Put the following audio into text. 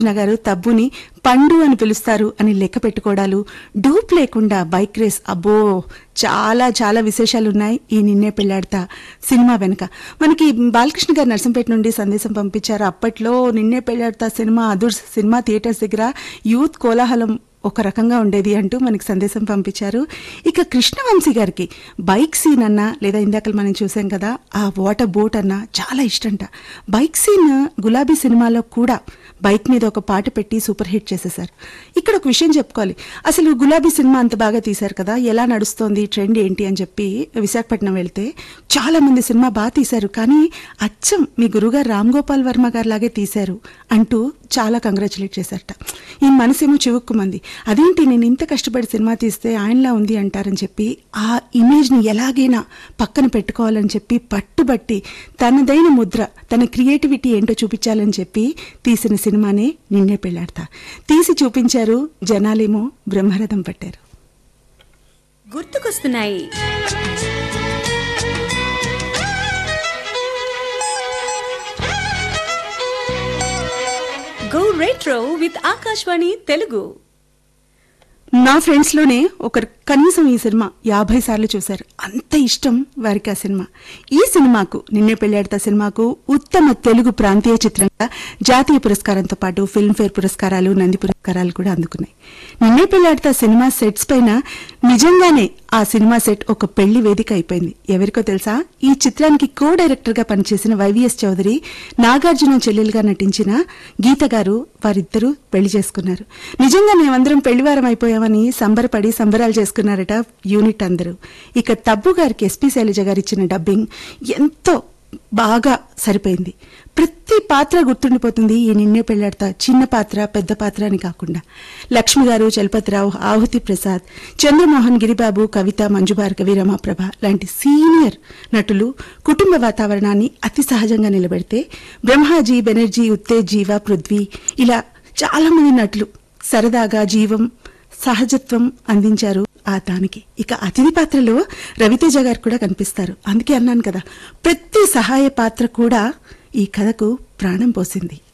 కృష్ణ గారు తబ్బుని పండు అని పిలుస్తారు అని లెక్క పెట్టుకోవడాలు డూప్ లేకుండా బైక్ రేస్ అబ్బో చాలా చాలా విశేషాలు ఉన్నాయి ఈ నిన్నే పెళ్ళాడతా సినిమా వెనుక మనకి బాలకృష్ణ గారు నర్సంపేట నుండి సందేశం పంపించారు అప్పట్లో Ninne Pelladatha cinema Adurs cinema theatres దగ్గర యూత్ కోలాహలం ఒక రకంగా ఉండేది అంటూ మనకి సందేశం పంపించారు ఇక కృష్ణవంశీ గారికి బైక్ సీన్ అన్నా లేదా ఇందాక మనం చూసాం కదా ఆ వాటర్ బోట్ అన్నా చాలా ఇష్టంట బైక్ సీన్ గులాబీ సినిమాలో కూడా బైక్ మీద ఒక పాట పెట్టి సూపర్ హిట్ చేసేశారు ఇక్కడ ఒక విషయం చెప్పుకోవాలి అసలు గులాబీ సినిమా అంత బాగా తీశారు కదా ఎలా నడుస్తోంది ట్రెండ్ ఏంటి అని చెప్పి విశాఖపట్నం వెళ్తే చాలా మంది సినిమా బాగా తీశారు కానీ అచ్చం మీ గురుగారు రామ్ గోపాల్ వర్మ గారు లాగే తీశారు అంటూ చాలా కంగ్రాచులేట్ చేశారట ఈ మనసేమో చివుక్కుమంది అదేంటి నేను ఇంత కష్టపడి సినిమా తీస్తే ఆయనలా ఉంది అంటారని చెప్పి ఆ ఇమేజ్ని ఎలాగైనా పక్కన పెట్టుకోవాలని చెప్పి పట్టుబట్టి తనదైన ముద్ర తన క్రియేటివిటీ ఏంటో చూపించాలని చెప్పి తీసిన సినిమానే నిన్నే పెళ్ళాడతా తీసి చూపించారు జనాలేమో బ్రహ్మరథం పట్టారు గుర్తుకొస్తున్నాయి go retro with Akashvani Telugu నా ఫ్రెండ్స్లోనే ఒకరు కనీసం ఈ సినిమా యాభై సార్లు చూశారు అంత ఇష్టం వారికి ఆ సినిమా ఈ సినిమాకు నిన్నే పెళ్ళాడతా సినిమాకు ఉత్తమ తెలుగు ప్రాంతీయ చిత్రంగా జాతీయ పురస్కారంతో పాటు ఫిల్మ్ఫేర్ పురస్కారాలు నంది పురస్కారాలు కూడా అందుకున్నాయి నిన్నే పెళ్ళాడతా సినిమా సెట్స్ పైన నిజంగానే ఆ సినిమా సెట్ ఒక పెళ్లి వేదిక అయిపోయింది ఎవరికో తెలుసా ఈ చిత్రానికి కో డైరెక్టర్ గా పనిచేసిన వైవిఎస్ చౌదరి నాగార్జున చెల్లెలుగా నటించిన గీత గారు వారిద్దరూ పెళ్లి చేసుకున్నారు నిజంగా మేమందరం పెళ్లివారం అయిపోయామని సంబరపడి సంబరాలు చేసుకున్నారట యూనిట్ అందరూ ఇక తబ్బు గారికి ఎస్పీ శైలజ గారు ఇచ్చిన డబ్బింగ్ ఎంతో బాగా సరిపోయింది ప్రతి పాత్ర గుర్తుండిపోతుంది ఈ నిన్నే పెళ్ళాడతా చిన్న పాత్ర పెద్ద పాత్ర అని కాకుండా లక్ష్మి గారు చలపతిరావు ఆహుతి ప్రసాద్ చంద్రమోహన్ గిరిబాబు కవిత మంజుభార్గవి రమాప్రభ లాంటి సీనియర్ నటులు కుటుంబ వాతావరణాన్ని అతి సహజంగా నిలబెడితే బ్రహ్మాజీ బెనర్జీ ఉత్తేజ్ జీవ పృథ్వీ ఇలా చాలా మంది నటులు సరదాగా జీవం సహజత్వం అందించారు ఆ దానికి ఇక అతిథి పాత్రలో రవితేజ గారు కూడా కనిపిస్తారు అందుకే అన్నాను కదా ప్రతి సహాయ పాత్ర కూడా ఈ కథకు ప్రాణం పోసింది